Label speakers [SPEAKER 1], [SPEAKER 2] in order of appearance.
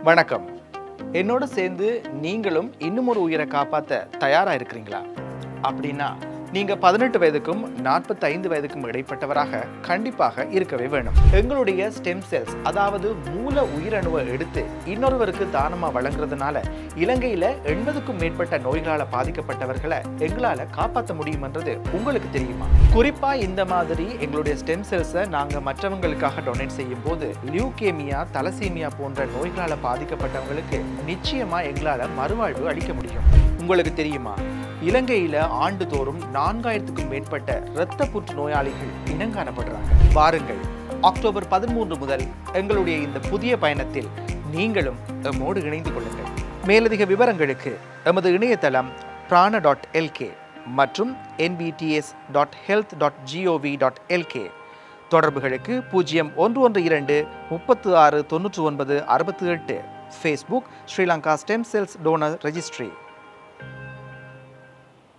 [SPEAKER 1] வணக்கம் என்னோட சேர்ந்து நீங்களும் இன்னும் ஒரு உயிரை காப்பாற்ற தயாரா இருக்கிறீங்களா அப்படின்னா நீங்க பதினெட்டு வயதுக்கும் நாற்பத்தைந்து வயதுக்கும் இடைப்பட்டவராக கண்டிப்பாக இருக்கவே வேணும் எங்களுடைய ஸ்டெம் செல்ஸ் அதாவது மூல உயிரணுவை எடுத்து இன்னொருவருக்கு தானமா வழங்குறதுனால இலங்கையில எண்பதுக்கும் மேற்பட்ட நோய்களால பாதிக்கப்பட்டவர்களை எங்களால காப்பாற்ற முடியும்ன்றது உங்களுக்கு தெரியுமா குறிப்பா இந்த மாதிரி எங்களுடைய ஸ்டெம் செல்ஸை நாங்க மற்றவங்களுக்காக டொனேட் செய்யும் போது லியூகேமியா தலசீமியா போன்ற நோய்களால பாதிக்கப்பட்டவங்களுக்கு நிச்சயமா எங்களால மறுவாழ்வு அளிக்க முடியும் உங்களுக்கு தெரியுமா இலங்கையில ஆண்டுதோறும் நான்காயிரத்துக்கும் மேற்பட்ட இரத்த புற்று நோயாளிகள் இனங்காணப்படுறாங்க வாருங்கள் அக்டோபர் பதிமூன்று முதல் எங்களுடைய இந்த புதிய பயணத்தில் நீங்களும் எம்மோடு இணைந்து கொள்ளுங்கள் மேலதிக விவரங்களுக்கு எமது இணையதளம் பிராண டாட் எல்கே மற்றும் NBTS dot health dot GOV dot LK தொடர்புகளுக்கு பூஜ்ஜியம் ஒன்று ஒன்று இரண்டு முப்பத்து ஆறு தொண்ணூற்று ஒன்பது அறுபத்தி எட்டு Facebook Sri Lanka stem cells donor registry